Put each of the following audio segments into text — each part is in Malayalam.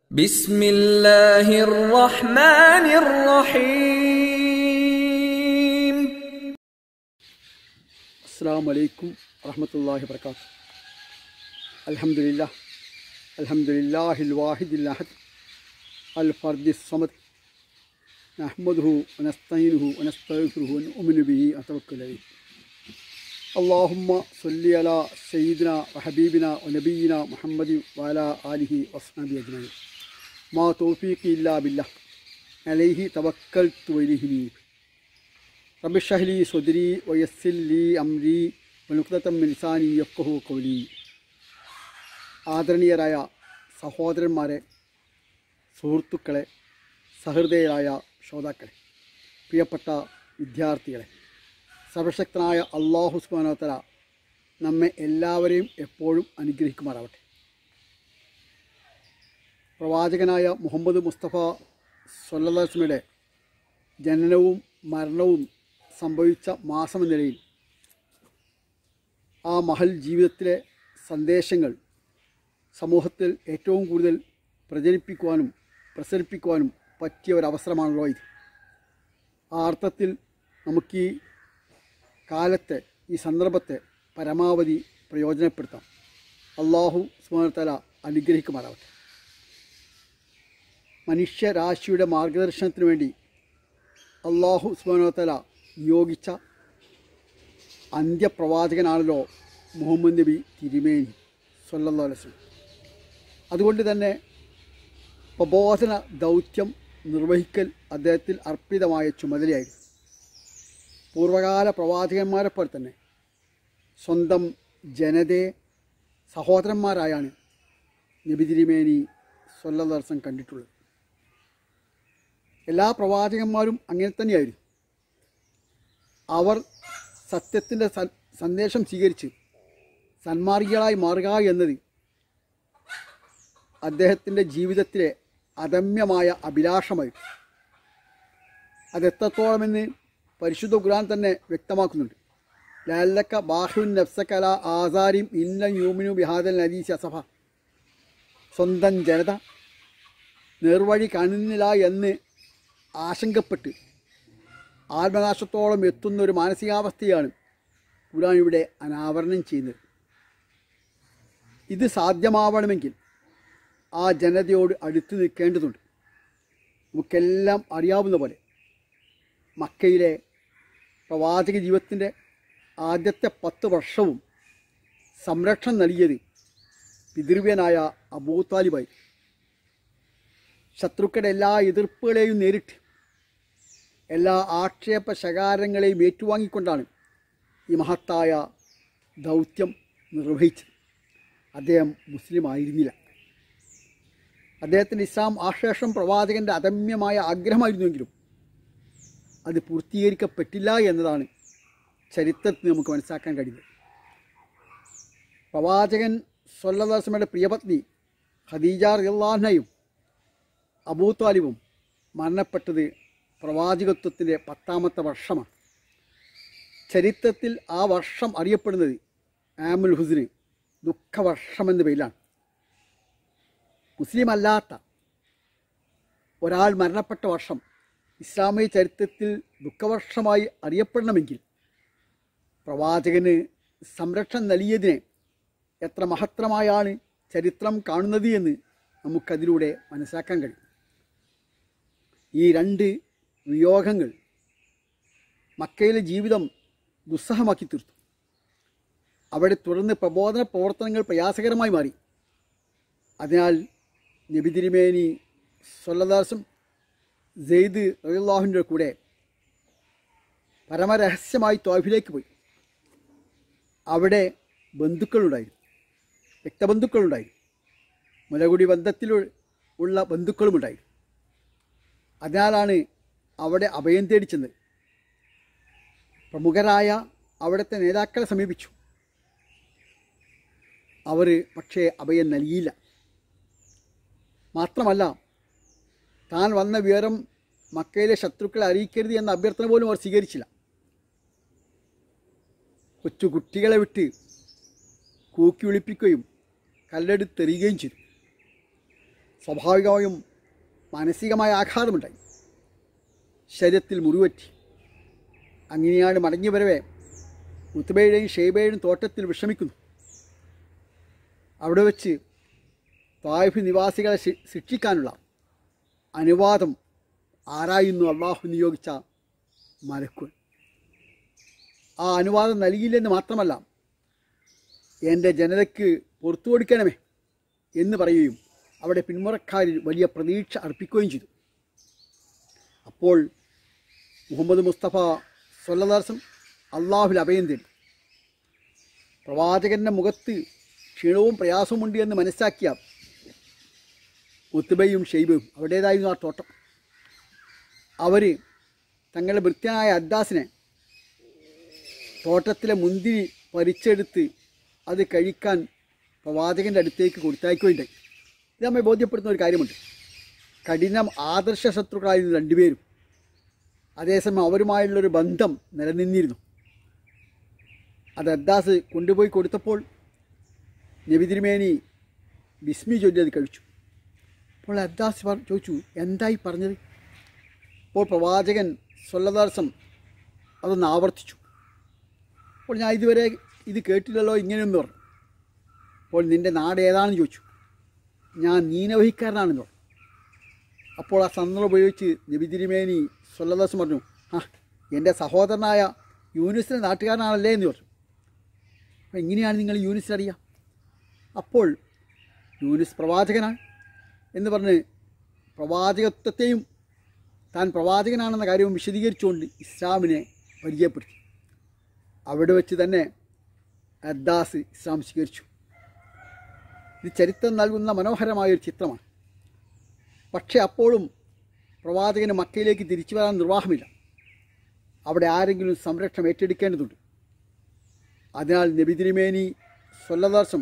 بسم الله الرحمن الرحيم അസ്സാം വലൈക്കും വറഹമത്തല്ലാഹി വർക്കാത്തു അൽഹംദുലില്ല അൽഹംദുലില്ലാഹിൽ വാഹിദിൽ അഹദ് അൽ ഫർദി സമദ് നഹ്മദുഹു വനസ്തഈനുഹു വനസ്തഗ്ഫിറുഹു വനുഅ്മിനു ബിഹി വതവക്കലു അലൈഹി اللهم صل على سيدنا وحبيبنا ونبينا محمد وعلى آله وصحبه أجمعين ما توفيقي إلا بالله عليه توكلت وإليه أنيب رب اشرح لي صدري ويسر لي أمري ونقطة من لساني يفقه قولي ആദരണീയരായ സഹോദരന്മാരെ സുഹൃത്തുക്കളെ സഹൃദയരായ ശ്രോതാക്കളെ പ്രിയപ്പെട്ട വിദ്യാർത്ഥികളെ സർവശക്തനായ അള്ളാഹു സുബാനോത്തര നമ്മെ എല്ലാവരെയും എപ്പോഴും അനുഗ്രഹിക്കുമാറാവട്ടെ പ്രവാചകനായ മുഹമ്മദ് മുസ്തഫ സൊല്ലാസ്മയുടെ ജനനവും മരണവും സംഭവിച്ച മാസമെന്ന നിലയിൽ ആ മഹൽ ജീവിതത്തിലെ സന്ദേശങ്ങൾ സമൂഹത്തിൽ ഏറ്റവും കൂടുതൽ പ്രചരിപ്പിക്കുവാനും പ്രസരിപ്പിക്കുവാനും പറ്റിയ ഒരവസരമാണല്ലോ ഇത് ആ അർത്ഥത്തിൽ നമുക്ക് ഈ കാലത്തെ ഈ സന്ദർഭത്തെ പരമാവധി പ്രയോജനപ്പെടുത്താം അള്ളാഹു സുബാനത്തല അനുഗ്രഹിക്കുമാറാവട്ടെ മനുഷ്യരാശിയുടെ മാർഗദർശനത്തിന് വേണ്ടി അള്ളാഹു സുബാനത്തല നിയോഗിച്ച അന്ത്യപ്രവാചകനാണല്ലോ മുഹമ്മദ് നബി തിരുമേനി സല്ലല്ലാഹു അലൈഹി വസല്ലം അതുകൊണ്ട് തന്നെ പ്രബോധന ദൗത്യം നിർവഹിക്കൽ അദ്ദേഹത്തിൽ അർപ്പിതമായ ചുമതലയായിരുന്നു പൂർവകാല പ്രവാചകന്മാരെ പോലെ തന്നെ സ്വന്തം ജനതയെ സഹോദരന്മാരായാണ് നബി തിരുമേനി സ്വല്ലദർശനം കണ്ടിട്ടുള്ളത് എല്ലാ പ്രവാചകന്മാരും അങ്ങനെ തന്നെയായിരുന്നു അവർ സത്യത്തിൻ്റെ സ- സന്ദേശം സ്വീകരിച്ച് സന്മാർഗികളായി മാറുക എന്നത് അദ്ദേഹത്തിൻ്റെ ജീവിതത്തിലെ അദമ്യമായ അഭിലാഷമായിരുന്നു അതെത്രത്തോളമെന്ന് പരിശുദ്ധ ഖുർആൻ തന്നെ വ്യക്തമാക്കുന്നുണ്ട് ലാലക്ക ബാഹുൻ നഫ്സക്കല ആസാരിം ഇന്ന യൂമിനു ബിഹാദൽ നദീസ് അസഫ സ്വന്തം ജനത നേർവഴി കാണുന്നില്ല എന്ന് ആശങ്കപ്പെട്ട് ആത്മനാശത്തോളം എത്തുന്ന ഒരു മാനസികാവസ്ഥയാണ് ഖുർആൻ ഇവിടെ അനാവരണം ചെയ്യുന്നത് ഇത് സാധ്യമാവണമെങ്കിൽ ആ ജനതയോട് അടുത്ത് നിൽക്കേണ്ടതുണ്ട് നമുക്കെല്ലാം അറിയാവുന്ന പോലെ മക്കയിലെ പ്രവാചക ജീവിതത്തിൻ്റെ ആദ്യത്തെ പത്ത് വർഷവും സംരക്ഷണം നൽകിയത് പിതൃവ്യനായ അബൂ താലിബായി ശത്രുക്കളുടെ എല്ലാ എതിർപ്പുകളെയും നേരിട്ട് എല്ലാ ആക്ഷേപ ശകാരങ്ങളെയും ഏറ്റുവാങ്ങിക്കൊണ്ടാണ് ഈ മഹത്തായ ദൗത്യം നിർവഹിച്ചത് അദ്ദേഹം മുസ്ലിം ആയിരുന്നില്ല അദ്ദേഹത്തിൻ്റെ ഇസ്ലാം ആശ്ലേഷം പ്രവാചകൻ്റെ അദമ്യമായ ആഗ്രഹമായിരുന്നുവെങ്കിലും അത് പൂർത്തീകരിക്കപ്പെട്ടില്ല എന്നതാണ് ചരിത്രത്തിൽ നമുക്ക് മനസ്സിലാക്കാൻ കഴിയുന്നത് പ്രവാചകൻ സൊല്ലദാസമയുടെ പ്രിയപത്നി ഖദീജ റിയല്ലാഹയും അബൂ താലിബും മരണപ്പെട്ടത് പ്രവാചകത്വത്തിൻ്റെ പത്താമത്തെ വർഷമാണ് ചരിത്രത്തിൽ ആ വർഷം അറിയപ്പെടുന്നത് ആമുൽ ഹുസിന് ദുഃഖവർഷം എന്ന പേരിലാണ് മുസ്ലിം അല്ലാത്ത ഒരാൾ മരണപ്പെട്ട വർഷം ഇസ്ലാമിക ചരിത്രത്തിൽ ദുഃഖവർഷമായി അറിയപ്പെടണമെങ്കിൽ പ്രവാചകന് സംരക്ഷണം നൽകിയതിനെ എത്ര മഹത്തരമായാണ് ചരിത്രം കാണുന്നത് എന്ന് നമുക്കതിലൂടെ മനസ്സിലാക്കാൻ കഴിയും ഈ രണ്ട് വിയോഗങ്ങൾ മക്കയിലെ ജീവിതം ദുസ്സഹമാക്കി തീർത്തു അവിടെ തുടർന്ന് പ്രബോധന പ്രവർത്തനങ്ങൾ പ്രയാസകരമായി മാറി അതിനാൽ നബി തിരുമേനി സൊല്ലദാസും സെയ്ദ് റഹുല്ലാഹുവിൻ്റെ കൂടെ പരമരഹസ്യമായി തോഫിലേക്ക് പോയി അവിടെ ബന്ധുക്കളുണ്ടായിരുന്നു രക്തബന്ധുക്കളുണ്ടായിരുന്നു മുലകുടി ബന്ധത്തിൽ ഉള്ള ബന്ധുക്കളുമുണ്ടായിരുന്നു അതിനാലാണ് അവിടെ അഭയം തേടി ചെന്നത് പ്രമുഖരായ അവിടുത്തെ നേതാക്കളെ സമീപിച്ചു അവർ പക്ഷേ അഭയം നൽകിയില്ല മാത്രമല്ല താൻ വന്ന വിവരം മക്കയിലെ ശത്രുക്കളെ അറിയിക്കരുത് എന്ന അഭ്യർത്ഥന പോലും അവർ സ്വീകരിച്ചില്ല കൊച്ചു കുട്ടികളെ വിട്ട് കൂക്കി വിളിപ്പിക്കുകയും കല്ലെടുത്തെറിയുകയും ചെയ്തു സ്വാഭാവികമായും മാനസികമായ ആഘാതമുണ്ടായി ശരീരത്തിൽ മുറിവറ്റി അങ്ങനെയാണ് മടങ്ങി വരവേ ഉത്തുബയുടെയും ഷെയ്ബയുടെയും തോട്ടത്തിൽ വിഷമിക്കുന്നു അവിടെ വെച്ച് തായിഫ് നിവാസികളെ ശി- ശിക്ഷിക്കാനുള്ള അനുവാദം ആരായുന്നു അള്ളാഹു നിയോഗിച്ച മലക്കുൻ ആ അനുവാദം നൽകിയില്ലെന്ന് മാത്രമല്ല എൻ്റെ ജനതയ്ക്ക് പുറത്തു കൊടുക്കണമേ എന്ന് പറയുകയും അവിടെ പിന്മുറക്കാരിൽ വലിയ പ്രതീക്ഷ അർപ്പിക്കുകയും ചെയ്തു അപ്പോൾ മുഹമ്മദ് മുസ്തഫ സൊല്ലദാസം അള്ളാഹുൽ അഭയം തേടി പ്രവാചകൻ്റെ മുഖത്ത് ക്ഷീണവും പ്രയാസവുമുണ്ട് എന്ന് മനസ്സിലാക്കിയ ഉത്തുബയും ഷെയ്ബയും അവരുടേതായിരുന്നു ആ തോട്ടം അവർ തങ്ങളുടെ ഭൃത്യനായ അദ്ദാസിനെ തോട്ടത്തിലെ മുന്തിരി പരിച്ചെടുത്ത് അത് കഴിക്കാൻ പ്രവാചകൻ്റെ അടുത്തേക്ക് കൊടുത്തയക്കുകയുണ്ടായി ഇത് നമ്മെ ബോധ്യപ്പെടുത്തുന്ന ഒരു കാര്യമുണ്ട് കഠിനം ആദർശ ശത്രുക്കളായിരുന്നു രണ്ടുപേരും അതേസമയം അവരുമായുള്ളൊരു ബന്ധം നിലനിന്നിരുന്നു അത് അദ്ദാസ് കൊണ്ടുപോയി കൊടുത്തപ്പോൾ നബി തിരുമേനി ബിസ്മി ചൊല്ലി അത് കഴിച്ചു അപ്പോൾ അദ്ദാസ് പറ- ചോദിച്ചു എന്തായി പറഞ്ഞത് അപ്പോൾ പ്രവാചകൻ സ്വല്ലദാസം അതൊന്ന് ആവർത്തിച്ചു അപ്പോൾ ഞാൻ ഇതുവരെ ഇത് കേട്ടില്ലല്ലോ ഇങ്ങനെയൊന്ന് പറഞ്ഞു അപ്പോൾ നിൻ്റെ നാട് ഏതാണെന്ന് ചോദിച്ചു ഞാൻ നീനവഹിക്കാരനാണെന്ന് പറഞ്ഞു അപ്പോൾ ആ സന്ദർഭം ഉപയോഗിച്ച് നബി തിരുമേനി സ്വല്ലദാസം പറഞ്ഞു ആ എൻ്റെ സഹോദരനായ യൂനിസിൻ്റെ നാട്ടുകാരനാണല്ലേ എന്ന് പറഞ്ഞു അപ്പോൾ എങ്ങനെയാണ് നിങ്ങൾ യൂനിസിനെ അറിയാം അപ്പോൾ യൂനിസ് പ്രവാചകനാണ് എന്ന് പറഞ്ഞ് പ്രവാചകത്വത്തെയും താൻ പ്രവാചകനാണെന്ന കാര്യവും വിശദീകരിച്ചുകൊണ്ട് ഇസ്ലാമിനെ പരിചയപ്പെടുത്തി അവിടെ വെച്ച് തന്നെ അദ്ദാസ് ഇസ്ലാം സ്വീകരിച്ചു ഇത് ചരിത്രം നൽകുന്ന മനോഹരമായൊരു ചിത്രമാണ് പക്ഷേ അപ്പോഴും പ്രവാചകന് മക്കയിലേക്ക് തിരിച്ചു വരാൻ നിർവാഹമില്ല അവിടെ ആരെങ്കിലും സംരക്ഷണം ഏറ്റെടുക്കേണ്ടതുണ്ട് അതിനാൽ നബി തിരുമേനി സ്വല്ലദർശം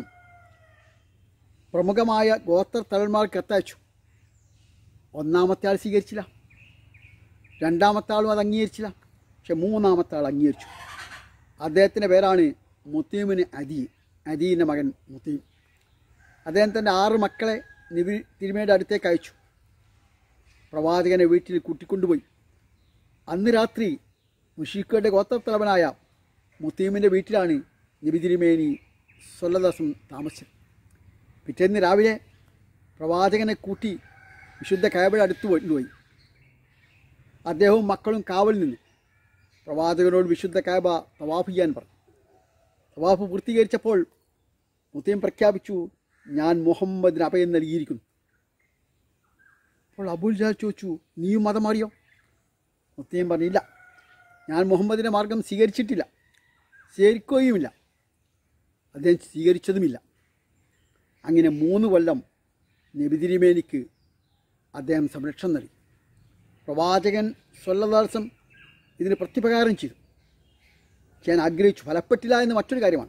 പ്രമുഖമായ ഗോത്ര തലന്മാർക്ക് കത്തയച്ചു ഒന്നാമത്തെ ആൾ സ്വീകരിച്ചില്ല രണ്ടാമത്തെ ആളും അത് അംഗീകരിച്ചില്ല പക്ഷെ മൂന്നാമത്തെ ആൾ അംഗീകരിച്ചു അദ്ദേഹത്തിൻ്റെ പേരാണ് മുത്തീമിന് അദി അദീൻ്റെ മകൻ മുത്തീം അദ്ദേഹം തൻ്റെ ആറ് മക്കളെ നബി തിരുമേയുടെ അടുത്തേക്ക് അയച്ചു പ്രവാചകനെ വീട്ടിൽ കൂട്ടിക്കൊണ്ടുപോയി അന്ന് രാത്രി മുഷീഖയുടെ ഗോത്രത്തലവനായ മുത്തീമിൻ്റെ വീട്ടിലാണ് നബി തിരുമേനി സ്വല്ലദാസം താമസിച്ചത് പിറ്റേന്ന് രാവിലെ പ്രവാചകനെ കൂട്ടി വിശുദ്ധ കയബയുടെ അടുത്ത് കൊണ്ടുപോയി അദ്ദേഹവും മക്കളും കാവൽ നിന്നു പ്രവാചകനോട് വിശുദ്ധ കയബ തവാഫ് ചെയ്യാൻ പറഞ്ഞു തവാഫ് പൂർത്തീകരിച്ചപ്പോൾ മുത്തീം പ്രഖ്യാപിച്ചു ഞാൻ മുഹമ്മദിന് അഭയം നൽകിയിരിക്കുന്നു അപ്പോൾ അബുൽ ജാൽ ചോദിച്ചു നീയും മതം മാറിയോ മുത്തീം പറഞ്ഞില്ല ഞാൻ മുഹമ്മദിൻ്റെ മാർഗം സ്വീകരിച്ചിട്ടില്ല സ്വീകരിക്കുകയുമില്ല അദ്ദേഹം സ്വീകരിച്ചതുമില്ല അങ്ങനെ മൂന്ന് കൊല്ലം നബിതിരിമേനിക്ക് അദ്ദേഹം സംരക്ഷണം നൽകി പ്രവാചകൻ സ്വല്ലദാസം ഇതിന് പ്രത്യുപകാരം ചെയ്തു ചെയ്യാൻ ആഗ്രഹിച്ചു ഫലപ്പെട്ടില്ല എന്ന് മറ്റൊരു കാര്യമാണ്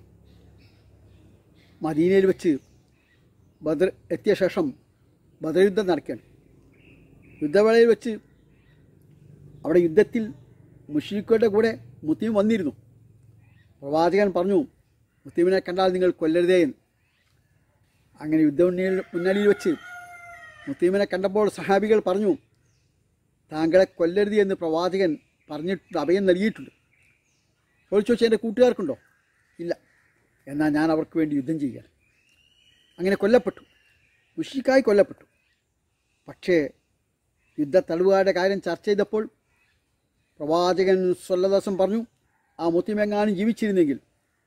മദീനയിൽ വെച്ച് ബദർ എത്തിയ ശേഷം ബദർ യുദ്ധം നടക്കുകയാണ് യുദ്ധവേളയിൽ വെച്ച് അവിടെ യുദ്ധത്തിൽ മുഷീഖുകളുടെ കൂടെ മുത്തീം വന്നിരുന്നു പ്രവാചകൻ പറഞ്ഞു മുത്തീമിനെ കണ്ടാൽ നിങ്ങൾ കൊല്ലരുതേ എന്ന് അങ്ങനെ യുദ്ധമുന്നണിയിൽ മുന്നണിയിൽ വെച്ച് മുത്തീമിനെ കണ്ടപ്പോൾ സഹാബികൾ പറഞ്ഞു താങ്കളെ കൊല്ലരുത് എന്ന് പ്രവാചകൻ പറഞ്ഞിട്ടുണ്ട് അഭയം നൽകിയിട്ടുണ്ട് അപ്പോൾ ചോദിച്ചാൽ എൻ്റെ കൂട്ടുകാർക്കുണ്ടോ ഇല്ല എന്നാൽ ഞാൻ അവർക്ക് വേണ്ടി യുദ്ധം ചെയ്യാൻ അങ്ങനെ കൊല്ലപ്പെട്ടു മുഷിക്കായി കൊല്ലപ്പെട്ടു പക്ഷേ യുദ്ധ തടവുകാരുടെ കാര്യം ചർച്ച ചെയ്തപ്പോൾ പ്രവാചകൻ സ്വല്ലദാസം പറഞ്ഞു ആ മുത്തിമെങ്ങാനും ജീവിച്ചിരുന്നെങ്കിൽ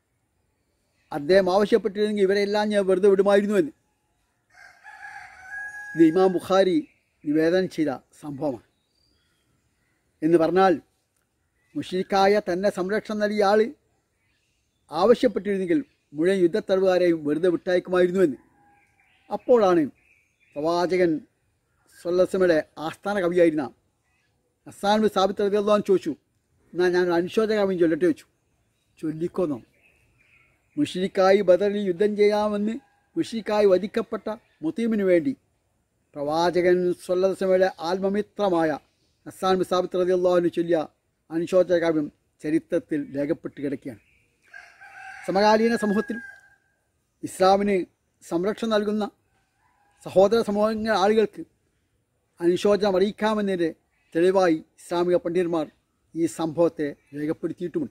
അദ്ദേഹം ആവശ്യപ്പെട്ടിരുന്നെങ്കിൽ ഇവരെല്ലാം ഞാൻ വെറുതെ വിടുമായിരുന്നു എന്ന് ഇത് ഇമാം ബുഖാരി നിവേദനം ചെയ്ത സംഭവമാണ് എന്ന് പറഞ്ഞാൽ മുഷീക്കായ തന്നെ സംരക്ഷണം നൽകിയ ആൾ ആവശ്യപ്പെട്ടിരുന്നെങ്കിൽ മുഴുവൻ യുദ്ധത്തടവുകാരെയും വെറുതെ വിട്ടയക്കുമായിരുന്നു എന്ന് അപ്പോഴാണ് പ്രവാചകൻ സ്വല്ലസമയുടെ ആസ്ഥാന കവിയായിരുന്ന അസാൻ സാബിത്ത് റബിയുള്ളഹാൻ ചോദിച്ചു എന്നാൽ ഞാൻ അനുശോചകാമ്യം ചൊല്ലട്ടെ വെച്ചു ചൊല്ലിക്കൊന്നോ മുഷിരിക്കായി ബദറിൽ യുദ്ധം ചെയ്യാമെന്ന് മുഷിരിക്കായി വധിക്കപ്പെട്ട മുത്തീമിനു വേണ്ടി പ്രവാചകൻ സ്വല്ലസമയുടെ ആത്മമിത്രമായ അസാൻ സാബിത്ത് റബിയുള്ളഹാന് ചൊല്ലിയ അനുശോചകാവ്യം ചരിത്രത്തിൽ രേഖപ്പെട്ട് കിടക്കുകയാണ് സമകാലീന സമൂഹത്തിൽ ഇസ്ലാമിന് സംരക്ഷണം നൽകുന്ന സഹോദര സമൂഹങ്ങൾ ആളുകൾക്ക് അനുശോചനം അറിയിക്കാമെന്നതിൻ്റെ തെളിവായി ഇസ്ലാമിക പണ്ഡിതന്മാർ ഈ സംഭവത്തെ രേഖപ്പെടുത്തിയിട്ടുമുണ്ട്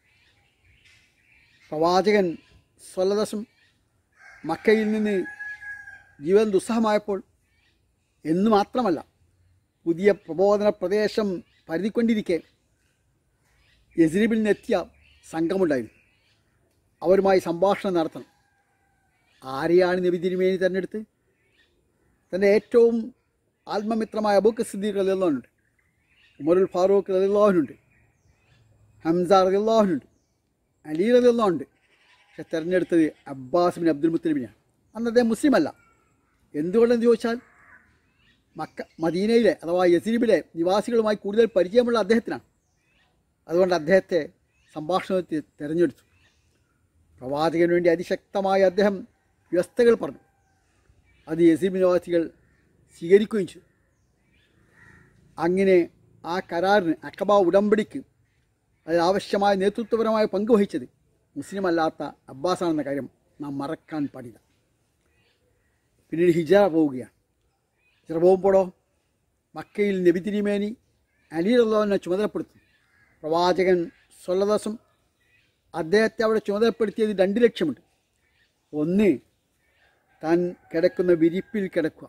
പ്രവാചകൻ സ്വലദശം മക്കയിൽ നിന്ന് ജീവൻ ദുസ്സഹമായപ്പോൾ എന്ന് മാത്രമല്ല പുതിയ പ്രബോധന പ്രദേശം പരതിക്കൊണ്ടിരിക്കെ യസ്രീബിൽ നിന്നെത്തിയ സംഘമുണ്ടായിരുന്നു അവരുമായി സംഭാഷണം നടത്തണം ആരെയാണ് നബി തിരുമേനി തിരഞ്ഞെടുത്ത് തൻ്റെ ഏറ്റവും ആത്മമിത്രമായ അബൂക്ക് സിദ്ദീഖ് റലിയുള്ളവനുണ്ട് ഉമറുൽ ഫാറൂഖ് റലിയുള്ളവനുണ്ട് ഹംസ റലിയുള്ളവനുണ്ട് അലി റലിയുള്ളവനുണ്ട് പക്ഷെ തിരഞ്ഞെടുത്തത് അബ്ബാസ് ബിൻ അബ്ദുൽ മുത്തലിബിനെയാണ് അന്ന് അദ്ദേഹം മുസ്ലിം അല്ല എന്തുകൊണ്ടെന്ന് ചോദിച്ചാൽ മക്ക മദീനയിലെ അഥവാ യസീബിലെ നിവാസികളുമായി കൂടുതൽ പരിചയമുള്ള അദ്ദേഹത്തിനാണ് അതുകൊണ്ട് അദ്ദേഹത്തെ സംഭാഷണത്തിൽ തിരഞ്ഞെടുത്തു പ്രവാചകന് വേണ്ടി അതിശക്തമായ അദ്ദേഹം വ്യവസ്ഥകൾ പറഞ്ഞു അത് യസീബ് നിവാസികൾ സ്വീകരിക്കുകയും ചെയ്തു അങ്ങനെ ആ കരാറിന് അക്കബ ഉടമ്പടിക്ക് അതിനാവശ്യമായ നേതൃത്വപരമായ പങ്ക് വഹിച്ചത് മുസ്ലിം അല്ലാത്ത അബ്ബാസാണെന്ന കാര്യം നാം മറക്കാൻ പാടില്ല പിന്നീട് ഹിജറ പോവുകയാണ് ഹിജറ പോകുമ്പോഴോ മക്കയിൽ നബി തിരുമേനി അലി റഹ്ലാവിനെ ചുമതലപ്പെടുത്തും പ്രവാചകൻ സ്വല്ലദാസം അദ്ദേഹത്തെ അവിടെ ചുമതലപ്പെടുത്തിയത് രണ്ട് ലക്ഷ്യമുണ്ട് ഒന്ന് താൻ കിടക്കുന്ന വിരിപ്പിൽ കിടക്കുക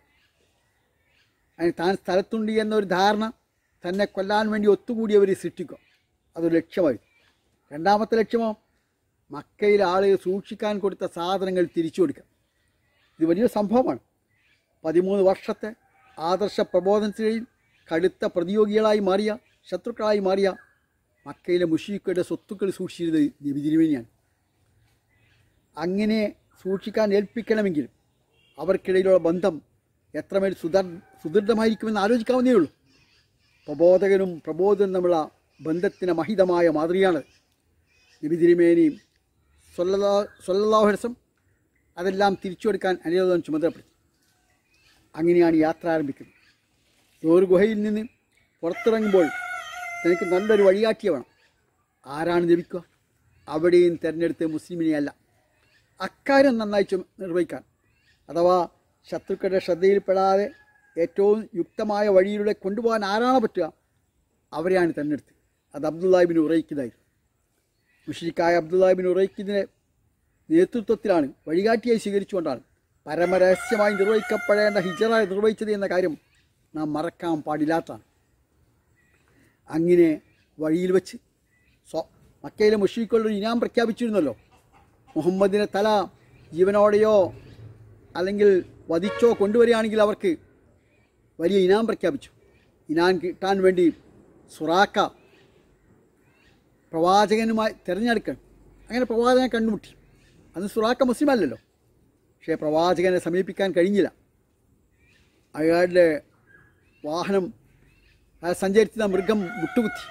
അതിന് താൻ സ്ഥലത്തുണ്ട് എന്നൊരു ധാരണ തന്നെ കൊല്ലാൻ വേണ്ടി ഒത്തുകൂടിയവർ സൃഷ്ടിക്കുക അതൊരു ലക്ഷ്യമായിരുന്നു രണ്ടാമത്തെ ലക്ഷ്യമോ മക്കയിൽ ആളുകൾ സൂക്ഷിക്കാൻ കൊടുത്ത സാധനങ്ങൾ തിരിച്ചു കൊടുക്കുക ഇത് വലിയ സംഭവമാണ് പതിമൂന്ന് വർഷത്തെ ആദർശ പ്രബോധനത്തിനിടയിൽ കടുത്ത പ്രതിയോഗികളായി മാറിയ ശത്രുക്കളായി മാറിയ മക്കയിലെ മുഷീഖയുടെ സ്വത്തുക്കൾ സൂക്ഷിച്ചിരുന്നത് നബി തിരുമേനിയാണ് അങ്ങനെ സൂക്ഷിക്കാൻ ഏൽപ്പിക്കണമെങ്കിൽ അവർക്കിടയിലുള്ള ബന്ധം എത്രമേൽ സുദർ സുദൃഢമായിരിക്കുമെന്ന് ആലോചിക്കാവുന്നേ ഉള്ളൂ പ്രബോധകനും പ്രബോധനും തമ്മിലുള്ള ബന്ധത്തിന് മഹിതമായ മാതൃകയാണ് നബി തിരുമേനി സ്വല്ലല്ലാ സ്വല്ലാഹുരസം അതെല്ലാം തിരിച്ചു കൊടുക്കാൻ അനുരോധം ചുമതലപ്പെടുത്തി അങ്ങനെയാണ് യാത്ര ആരംഭിക്കുന്നത് ഒരു ഗുഹയിൽ നിന്ന് പുറത്തിറങ്ങുമ്പോൾ തനിക്ക് നല്ലൊരു വഴികാട്ടിയ വേണം ആരാണ് ലഭിക്കുക അവിടെയും തിരഞ്ഞെടുത്ത് മുസ്ലിമിനെയല്ല അക്കാര്യം നന്നായി ചുമ നിർവഹിക്കാൻ അഥവാ ശത്രുക്കളുടെ ശ്രദ്ധയിൽപ്പെടാതെ ഏറ്റവും യുക്തമായ വഴിയിലൂടെ കൊണ്ടുപോകാൻ ആരാണ് പറ്റുക അവരെയാണ് തിരഞ്ഞെടുത്തത് അത് അബ്ദുല്ലാഹിബിന് ഉറയിക്കുന്നതായിരുന്നു മുഷ്രിക്കായ അബ്ദുല്ലാഹിബിൻ ഉറയിക്കുന്നതിൻ്റെ നേതൃത്വത്തിലാണ് വഴികാട്ടിയായി സ്വീകരിച്ചുകൊണ്ടാണ് പരമരഹസ്യമായി നിർവഹിക്കപ്പെടേണ്ട ഹിജറ നിർവഹിച്ചത് എന്ന കാര്യം നാം മറക്കാൻ പാടില്ലാത്തതാണ് അങ്ങനെ വഴിയിൽ വെച്ച് സ്വ മക്കയിലെ മുഷീഖുകളുടെ ഒരു ഇനാം പ്രഖ്യാപിച്ചിരുന്നല്ലോ മുഹമ്മദിനെ തല ജീവനോടെയോ അല്ലെങ്കിൽ വധിച്ചോ കൊണ്ടുവരികയാണെങ്കിൽ അവർക്ക് വലിയ ഇനാം പ്രഖ്യാപിച്ചു ഇനാം കിട്ടാൻ വേണ്ടി സുറാക്ക പ്രവാചകനുമായി തിരഞ്ഞെടുക്കണം അങ്ങനെ പ്രവാചകനെ കണ്ടുമുട്ടി അന്ന് സുറാക്ക മുസ്ലിം അല്ലല്ലോ പക്ഷേ പ്രവാചകനെ സമീപിക്കാൻ കഴിഞ്ഞില്ല അയാളുടെ വാഹനം അയാൾ സഞ്ചരിച്ച മൃഗം മുട്ടുകുത്തി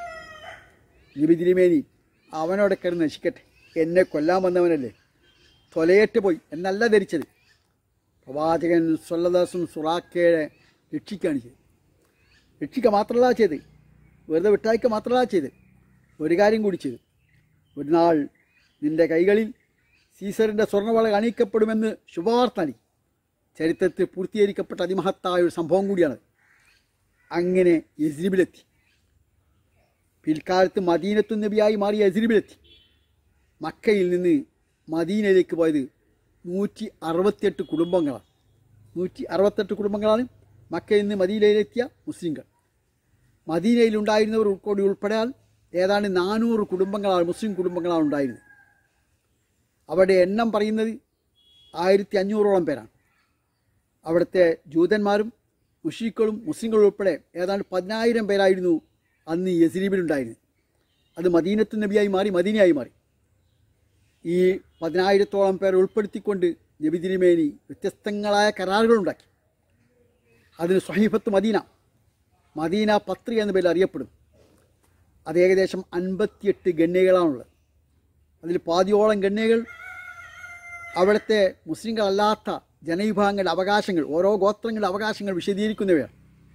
നബി തിരുമേനി അവനോടെ കിടന്ന് നശിക്കട്ടെ എന്നെ കൊല്ലാൻ വന്നവനല്ലേ തൊലയേറ്റ് പോയി എന്നല്ല ധരിച്ചത് പ്രവാചകൻ സ്വല്ലദാസും സുറാക്കയെ രക്ഷിക്കുകയാണ് ചെയ്തത് രക്ഷിക്കുക മാത്രമല്ല ചെയ്ത് വെറുതെ വിട്ടായിക്ക മാത്രമല്ല ചെയ്ത് ഒരു കാര്യം കൂടി ചെയ്തു ഒരു നാൾ നിന്റെ കൈകളിൽ സീസറിൻ്റെ സ്വർണ്ണവള അണിയിക്കപ്പെടുമെന്ന് ശുഭവാർത്ത നൽകി ചരിത്രത്തിൽ പൂർത്തീകരിക്കപ്പെട്ട അതിമഹത്തായ ഒരു സംഭവം കൂടിയാണ് അങ്ങനെ യസ്രിബിലെത്തി പിൽക്കാലത്ത് മദീനത്തു നബിയായി മാറിയ യസ്രിബിലെത്തി മക്കയിൽ നിന്ന് മദീനയിലേക്ക് പോയത് നൂറ്റി അറുപത്തിയെട്ട് കുടുംബങ്ങളാണ് നൂറ്റി അറുപത്തെട്ട് കുടുംബങ്ങളാണ് മക്കയിൽ നിന്ന് മദീനയിലെത്തിയ മുസ്ലിങ്ങൾ മദീനയിലുണ്ടായിരുന്നവർ കൂടി ഉൾപ്പെടാൻ ഏതാണ്ട് നാനൂറ് കുടുംബങ്ങളാണ് മുസ്ലിം കുടുംബങ്ങളാണ് ഉണ്ടായിരുന്നത് അവിടെ എണ്ണം പറയുന്നത് ആയിരത്തി അഞ്ഞൂറോളം പേരാണ് അവിടുത്തെ ജൂതന്മാരും മുഷീക്കളും മുസ്ലിങ്ങളും ഉൾപ്പെടെ ഏതാണ്ട് പതിനായിരം പേരായിരുന്നു അന്ന് ഈ യസ്രീബിലുണ്ടായിരുന്നത് അത് മദീനത്ത് നബിയായി മാറി മദീനയായി മാറി ഈ പതിനായിരത്തോളം പേരെ ഉൾപ്പെടുത്തിക്കൊണ്ട് നബി തിരുമേനി വ്യത്യസ്തങ്ങളായ കരാറുകളുണ്ടാക്കി അതിന് സ്വഹീഫത്ത് മദീന മദീന പത്രി എന്ന പേരിൽ അറിയപ്പെടും അത് ഏകദേശം അൻപത്തിയെട്ട് ഗണ്യകളാണുള്ളത് അതിൽ പാതിയോളം ഗണ്യകൾ അവിടുത്തെ മുസ്ലിങ്ങളല്ലാത്ത ജനവിഭാഗങ്ങളുടെ അവകാശങ്ങൾ ഓരോ ഗോത്രങ്ങളുടെ അവകാശങ്ങൾ വിശദീകരിക്കുന്നവയാണ്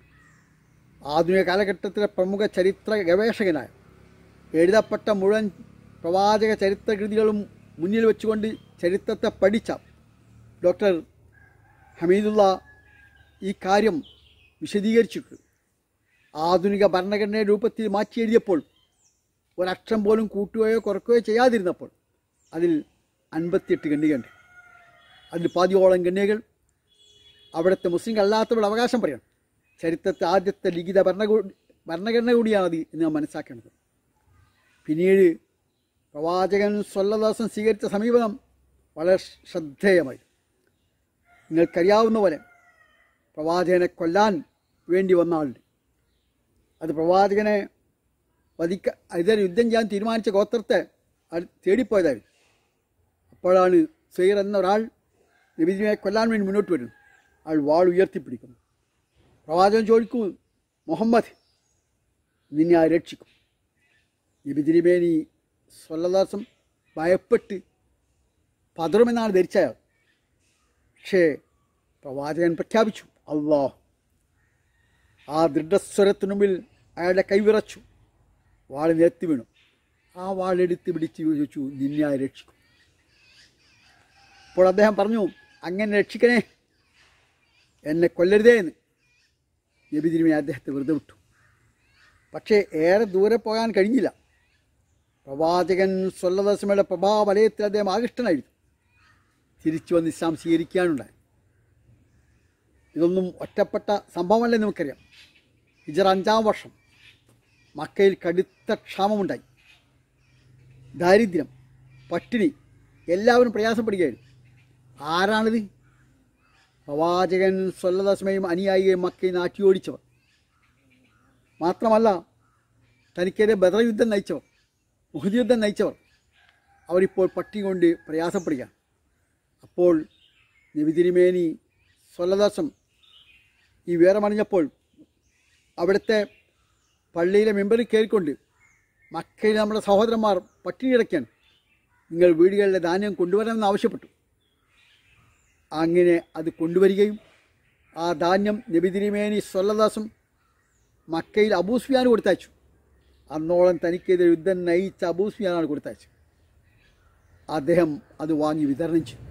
ആധുനിക കാലഘട്ടത്തിലെ പ്രമുഖ ചരിത്ര ഗവേഷകനായ എഴുതപ്പെട്ട മുഴുവൻ പ്രവാചക ചരിത്രകൃതികളും മുന്നിൽ വെച്ചുകൊണ്ട് ചരിത്രത്തെ പഠിച്ച ഡോക്ടർ ഹമീദുള്ള ഈ കാര്യം വിശദീകരിച്ചിട്ട് ആധുനിക ഭരണഘടനയുടെ രൂപത്തിൽ മാറ്റി എഴുതിയപ്പോൾ ഒരക്ഷരം പോലും കൂട്ടുകയോ കുറയ്ക്കുകയോ ചെയ്യാതിരുന്നപ്പോൾ അതിൽ അൻപത്തിയെട്ട് ഗണ്ണികയുണ്ട് അതിൽ പാതിയോളം ഗണ്ണികൾ അവിടുത്തെ മുസ്ലിം അല്ലാത്തവരുടെ അവകാശം പറയണം ചരിത്രത്തെ ആദ്യത്തെ ലിഖിത ഭരണകൂ ഭരണഘടന കൂടിയാണത് എന്ന് നാം മനസ്സിലാക്കേണ്ടത് പിന്നീട് പ്രവാചകൻ സ്വല്ലദാസൻ സ്വീകരിച്ച സമീപനം വളരെ ശ്രദ്ധേയമായി നിങ്ങൾക്കറിയാവുന്ന പോലെ പ്രവാചകനെ കൊല്ലാൻ വേണ്ടി വന്ന ആളുണ്ട് അത് പ്രവാചകനെ വധിക്ക ഇതേ യുദ്ധം ചെയ്യാൻ തീരുമാനിച്ച ഗോത്രത്തെ അത് തേടിപ്പോയതായിരുന്നു അപ്പോഴാണ് സെയ്ർ എന്ന ഒരാൾ നബിദിനെ കൊല്ലാൻ വേണ്ടി മുന്നോട്ട് വരുന്നു ആൾ വാൾ ഉയർത്തിപ്പിടിക്കുന്നു പ്രവാചകൻ ചോദിക്കൂ മുഹമ്മദ് നിന്നെ ആ രക്ഷിക്കും നബിദിരിമേനി സ്വല്ലദാസം ഭയപ്പെട്ട് പതറുമെന്നാണ് ധരിച്ചയാൾ പക്ഷേ പ്രവാചകൻ പ്രഖ്യാപിച്ചു അള്ളാ ആ ദൃഢസ്വരത്തിനു മുമ്പിൽ അയാളുടെ കൈവിറച്ചു വാൾ നിരത്തി വീണു ആ വാളെടുത്ത് പിടിച്ച് ചോദിച്ചു നിന്നെ ആ രക്ഷിക്കും അപ്പോൾ അദ്ദേഹം പറഞ്ഞു അങ്ങനെ രക്ഷിക്കണേ എന്നെ കൊല്ലരുതേ എന്ന് നബിദിനുമേ അദ്ദേഹത്തെ വെറുതെ വിട്ടു പക്ഷേ ഏറെ ദൂരെ പോകാൻ കഴിഞ്ഞില്ല പ്രവാചകൻ സ്വല്ലദാസമയുടെ പ്രഭാവലയത്തിൽ അദ്ദേഹം ആകൃഷ്ടനായിരുന്നു തിരിച്ചു വന്ന് ഇസ്ലാം സ്വീകരിക്കാനുണ്ടായി ഇതൊന്നും ഒറ്റപ്പെട്ട സംഭവമല്ലേ നമുക്കറിയാം ഹിജറ അഞ്ചാം വർഷം മക്കയിൽ കടുത്ത ക്ഷാമമുണ്ടായി ദാരിദ്ര്യം പട്ടിണി എല്ലാവരും പ്രയാസപ്പെടുകയായിരുന്നു ആരാണിത് പ്രവാചകൻ സ്വല്ലദാസമയും അനുയായിയും മക്കയിൽ നാട്ടി ഓടിച്ചവർ മാത്രമല്ല തനിക്കെതിരെ ബദർ യുദ്ധം നയിച്ചവർ മുഹദ് യുദ്ധം നയിച്ചവർ അവരിപ്പോൾ പട്ടിണി കൊണ്ട് പ്രയാസപ്പെടുകയാണ് അപ്പോൾ നബിതിരിമേനി സ്വല്ലദാസം ഈ വിവരമറിഞ്ഞപ്പോൾ അവിടുത്തെ പള്ളിയിലെ മെമ്പറിൽ കയറിക്കൊണ്ട് മക്കയിൽ നമ്മുടെ സഹോദരന്മാർ പട്ടിണി കിടക്കുകയാണ് നിങ്ങൾ വീടുകളിലെ ധാന്യം കൊണ്ടുവരണമെന്ന് ആവശ്യപ്പെട്ടു അങ്ങനെ അത് കൊണ്ടുവരികയും ആ ധാന്യം നബിതിരിമേനി സ്വല്ലദാസും മക്കയിൽ അബൂസ്ഫിയാന് കൊടുത്തയച്ചു അന്നോളം തനിക്കെതിരെ യുദ്ധം നയിച്ച അബൂസ്ഫിയാനാണ് കൊടുത്തയച്ചത് അദ്ദേഹം അത് വാങ്ങി വിതരണം ചെയ്തു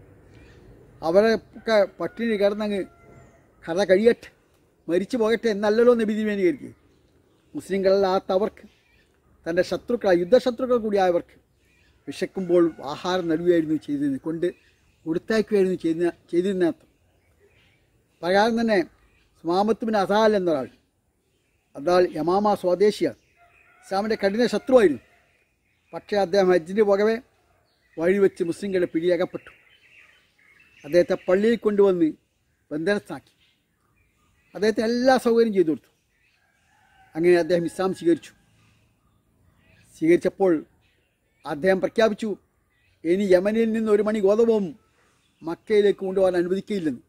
അവരെ ഒക്കെ പട്ടിണി കിടന്നങ്ങ് കഥ കഴിയട്ടെ മരിച്ചു പോകട്ടെ എന്നല്ലല്ലോ നബിതിരിമേനി കരുതി മുസ്ലിങ്ങളല്ലാത്തവർക്ക് തൻ്റെ ശത്രുക്കളായ യുദ്ധശത്രുക്കൾ കൂടിയായവർക്ക് വിശക്കുമ്പോൾ ആഹാരം നൽകുകയായിരുന്നു ചെയ്തിരുന്നത് കൊണ്ട് കൊടുത്തയക്കുകയായിരുന്നു ചെയ്ത ചെയ്തിരുന്നത് പ്രകാരം തന്നെ സുമാമത്തുബിൻ അസാൽ എന്നൊരാൾ അതാൾ യമാമ സ്വദേശിയാണ് ഇസ്ലാമിൻ്റെ കഠിന ശത്രുവായിരുന്നു പക്ഷേ അദ്ദേഹം ഹജ്ജിന് പോകവേ വഴി വെച്ച് മുസ്ലിങ്ങളുടെ പിടിയകപ്പെട്ടു അദ്ദേഹത്തെ പള്ളിയിൽ കൊണ്ടുവന്ന് ബന്ധനസ്ഥാക്കി അദ്ദേഹത്തിന് എല്ലാ സൗകര്യം ചെയ്തു കൊടുത്തു അങ്ങനെ അദ്ദേഹം ഇസ്ലാം സ്വീകരിച്ചു സ്വീകരിച്ചപ്പോൾ അദ്ദേഹം പ്രഖ്യാപിച്ചു ഇനി യമനിൽ നിന്ന് ഒരു മണി ഗോതമ്പവും മക്കയിലേക്ക് കൊണ്ടുപോകാൻ അനുവദിക്കുകയില്ലെന്ന്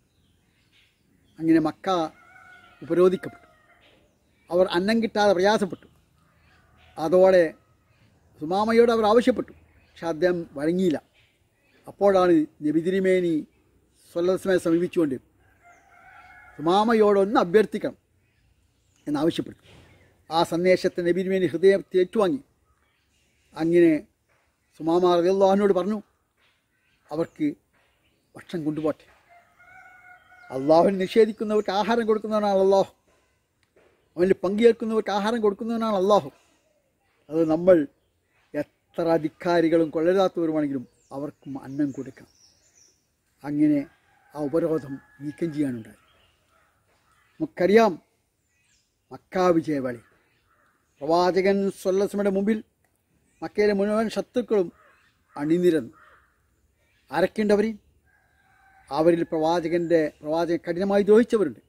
അങ്ങനെ മക്ക ഉപരോധിക്കപ്പെട്ടു അവർ അന്നം കിട്ടാതെ പ്രയാസപ്പെട്ടു അതോടെ സുമാമയോട് അവർ ആവശ്യപ്പെട്ടു പക്ഷെ അദ്ദേഹം വഴങ്ങിയില്ല അപ്പോഴാണ് നബിതിരിമേനി സ്വല്ലസ്മയെ സമീപിച്ചുകൊണ്ട് സുമാമയോടൊന്ന് അഭ്യർത്ഥിക്കണം എന്നാവശ്യപ്പെട്ടു ആ സന്ദേശത്തെ നബിതിരിമേനി ഹൃദയത്തിൽ ഏറ്റുവാങ്ങി അങ്ങനെ സുമാമ റളിയല്ലാഹുവിനോട് പറഞ്ഞു അവർക്ക് ഭക്ഷണം കൊണ്ടുപോട്ടെ അള്ളാഹുവിനെ നിഷേധിക്കുന്നവർക്ക് ആഹാരം കൊടുക്കുന്നവനാണ് അള്ളാഹു അവനിൽ പങ്കുചേർക്കുന്നവർക്ക് ആഹാരം കൊടുക്കുന്നവനാണ് അള്ളാഹു അത് നമ്മൾ എത്ര അധികാരികളും കൊള്ളരുതാത്തവരുമാണെങ്കിലും അവർക്കും അന്നം കൊടുക്കണം അങ്ങനെ ആ ഉപരോധം നീക്കം ചെയ്യാനുണ്ടായി നമുക്കറിയാം മക്കാ വിജയവേളി പ്രവാചകൻ സ്വല്ലസ്മയുടെ മുമ്പിൽ മക്കയിലെ മുഴുവൻ ശത്രുക്കളും അണിനിരന്നു ആരൊക്കെയുണ്ടവർ അവരിൽ പ്രവാചകൻ്റെ പ്രവാചകൻ കഠിനമായി ദ്രോഹിച്ചവരുണ്ട്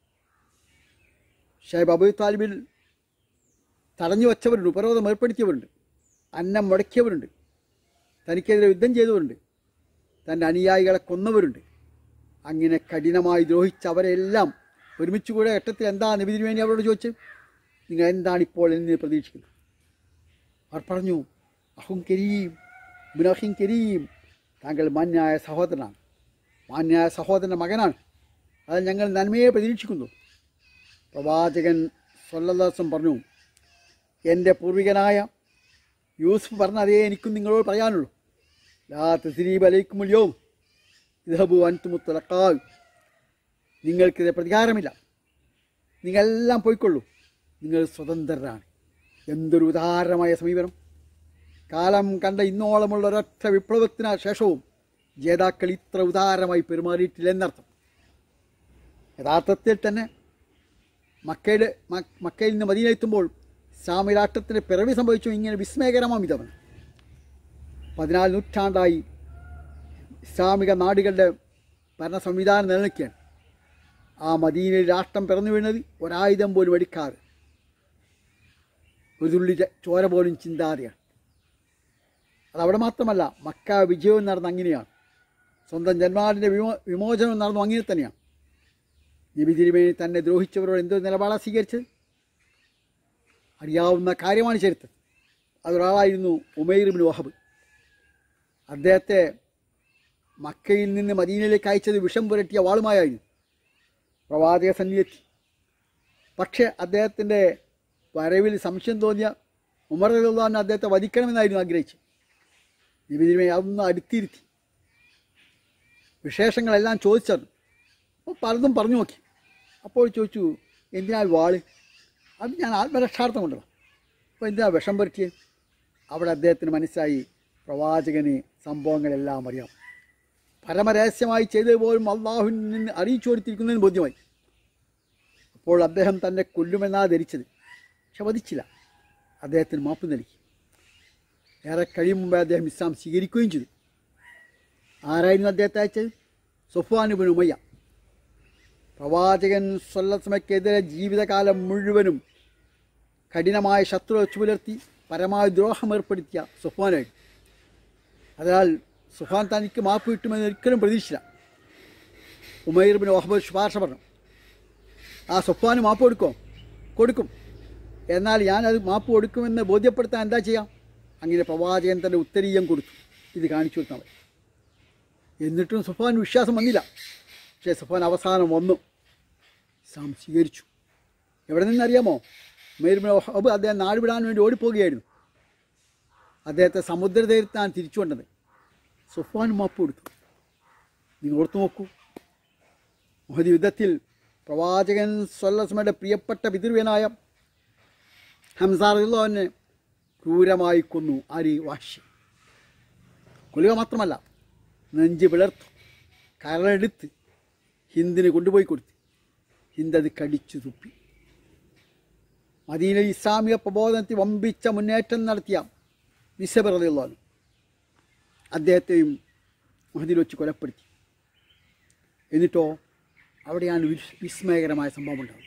ഷൈബ് അബു താലിബിൽ തടഞ്ഞു വച്ചവരുണ്ട് ഉപരോധം ഏർപ്പെടുത്തിയവരുണ്ട് അന്നം മുടക്കിയവരുണ്ട് തനിക്കെതിരെ യുദ്ധം ചെയ്തവരുണ്ട് തൻ്റെ അനുയായികളെ കൊന്നവരുണ്ട് അങ്ങനെ കഠിനമായി ദ്രോഹിച്ചവരെല്ലാം ഒരുമിച്ച് കൂടെ ഘട്ടത്തിൽ എന്താ നബിതിനു വേണ്ടി അവരോട് ചോദിച്ചു നിങ്ങൾ എന്താണ് ഇപ്പോൾ എന്ന് പ്രതീക്ഷിക്കുന്നത് അവർ പറഞ്ഞു അഹും കരീം ബുനഹിം കരീം താങ്കൾ മാന്യായ സഹോദരനാണ് മാന്യായ സഹോദരൻ്റെ മകനാണ് അത് ഞങ്ങൾ നന്മയെ പ്രതീക്ഷിക്കുന്നു പ്രവാചകൻ സ്വല്ലദാസം പറഞ്ഞു എൻ്റെ പൂർവികനായ യൂസുഫ് പറഞ്ഞ അതേ എനിക്കും നിങ്ങളോട് പറയാനുള്ളൂ ലാ തസ്രീബ് അലൈക്കുമുല്യവും ഇതഹബു അൻതുമുത്തലക്കാവ് നിങ്ങൾക്കിത് പ്രതികാരമില്ല നിങ്ങളെല്ലാം പോയിക്കൊള്ളൂ നിങ്ങൾ സ്വതന്ത്രരാണ് എന്തൊരു ഉദാരമായ സമീപനം കാലം കണ്ട ഇന്നോളമുള്ള ഒരൊറ്റ വിപ്ലവത്തിന് ശേഷവും ജേതാക്കൾ ഇത്ര ഉദാരമായി പെരുമാറിയിട്ടില്ല എന്നർത്ഥം യഥാർത്ഥത്തിൽ തന്നെ മക്കയുടെ മ- മക്കയിൽ നിന്ന് മദീനെത്തുമ്പോൾ ഇസ്ലാമിക രാഷ്ട്രത്തിന് പിറവി സംഭവിച്ചു ഇങ്ങനെ വിസ്മയകരമാം വിധമാണ് പതിനാല് നൂറ്റാണ്ടായി ഇസ്ലാമിക നാടുകളുടെ ഭരണ സംവിധാനം നിലനിൽക്കുകയാണ് ആ മദീനയിൽ രാഷ്ട്രം പിറന്നു വീണത് ഒരായുധം പോലും എടുക്കാതെ ഒരു തുള്ളി ച- ചോര പോലും ചിന്താതെയാണ് അതവിടെ മാത്രമല്ല മക്ക വിജയവും നടന്ന അങ്ങനെയാണ് സ്വന്തം ജന്മാടിൻ്റെ വിമോ വിമോചനം നടന്നു അങ്ങനെ തന്നെയാണ് നബി തിരുമേനി തന്നെ ദ്രോഹിച്ചവരോട് എന്തൊരു നിലപാടാണ് സ്വീകരിച്ചത് അറിയാവുന്ന കാര്യമാണ് ചരിത്രം അതൊരാളായിരുന്നു ഉമൈർ ബിൻ വഹബ് അദ്ദേഹത്തെ മക്കയിൽ നിന്ന് മദീനയിലേക്ക് അയച്ചത് വിഷം പുരട്ടിയ വാളുമായായിരുന്നു പ്രവാചക സന്നിധിയെത്തി പക്ഷേ അദ്ദേഹത്തിൻ്റെ വരവിൽ സംശയം തോന്നിയ ഉമർ അള്ളാഹിനെ അദ്ദേഹത്തെ വധിക്കണമെന്നായിരുന്നു ആഗ്രഹിച്ചത് നബി തിരുമേനി അതൊന്ന് അടുത്തിരുത്തി വിശേഷങ്ങളെല്ലാം ചോദിച്ചറിഞ്ഞു അപ്പോൾ പലതും പറഞ്ഞു നോക്കി അപ്പോൾ ചോദിച്ചു എന്തിനാ വാള് അത് ഞാൻ ആത്മരക്ഷാർത്ഥം കൊണ്ടല്ലോ അപ്പോൾ എന്തിനാ വിഷം പുരട്ടിയത് അവിടെ അദ്ദേഹത്തിന് മനസ്സിലായി പ്രവാചകന് സംഭവങ്ങളെല്ലാം അറിയാം പരമരഹസ്യമായി ചെയ്തത് പോലും അള്ളാഹുവിൽ നിന്ന് അറിയിച്ചു കൊടുത്തിരിക്കുന്നതിന് ബോധ്യമായി അപ്പോൾ അദ്ദേഹം തന്നെ കൊല്ലുമെന്നാ ധരിച്ചത് പക്ഷെ വധിച്ചില്ല അദ്ദേഹത്തിന് മാപ്പ് നൽകി ഏറെ കഴിയും മുമ്പേ അദ്ദേഹം ഇസ്ലാം സ്വീകരിക്കുകയും ചെയ്തു ആരായിരുന്നു അദ്ദേഹത്തെ അയച്ചത് സുഫാനുബിൻ ഉമയ്യ പ്രവാചകൻ സ്വല്ലസ്മയ്ക്കെതിരെ ജീവിതകാലം മുഴുവനും കഠിനമായ ശത്രു വെച്ചു പുലർത്തി പരമായ ദ്രോഹം ഏർപ്പെടുത്തിയ സുഫാനായിരുന്നു അതിനാൽ സുഫാൻ തനിക്ക് മാപ്പ് കിട്ടുമെന്ന് ഒരിക്കലും പ്രതീക്ഷിച്ചില്ല ഉമൈർ ബിൻ വഹബ് ശുപാർശ പറഞ്ഞു ആ സുഫാന് മാപ്പ് കൊടുക്കോ കൊടുക്കും എന്നാൽ ഞാനത് മാപ്പ് കൊടുക്കുമെന്ന് ബോധ്യപ്പെടുത്താൻ എന്താ ചെയ്യാം അങ്ങനെ പ്രവാചകൻ തൻ്റെ ഉത്തരീയം കൊടുത്തു ഇത് കാണിച്ചു കൊടുത്താൽ മതി എന്നിട്ടും സുഫാൻ വിശ്വാസം വന്നില്ല പക്ഷേ സുഫാൻ അവസാനം വന്നു ഇസ്ലാം സ്വീകരിച്ചു എവിടെ നിന്നറിയാമോ മേരുമ വഹബ് അദ്ദേഹം നാട് വിടാൻ വേണ്ടി ഓടിപ്പോവുകയായിരുന്നു അദ്ദേഹത്തെ സമുദ്രതീരത്താണ് തിരിച്ചു കൊണ്ടത് സുഫാൻ മാപ്പ് കൊടുത്തു നിങ്ങൾ ഓർത്തു നോക്കൂ മുഹദ് യുദ്ധത്തിൽ പ്രവാചകൻ സ്വല്ലസ്മയുടെ പ്രിയപ്പെട്ട പിതൃവ്യനായ ഹംസാറുള്ളവനെ ക്രൂരമായി കൊന്നു ആര് വാശി കൊല്ലുക മാത്രമല്ല നെഞ്ച് പിളർത്തു കരളെടുത്ത് ഹിന്ദിന് കൊണ്ടുപോയി കൊടുത്തു ഹിന്ദ് അത് കടിച്ചു തുപ്പി മദീനയിൽ ഇസ്ലാമിക പ്രബോധനത്തിൽ വമ്പിച്ച മുന്നേറ്റം നടത്തിയ വിസബറുള്ളവൻ അദ്ദേഹത്തെയും മഹദിൽ വെച്ച് കൊലപ്പെടുത്തി എന്നിട്ടോ അവിടെയാണ് വിസ് വിസ്മയകരമായ സംഭവം ഉണ്ടാകുന്നത്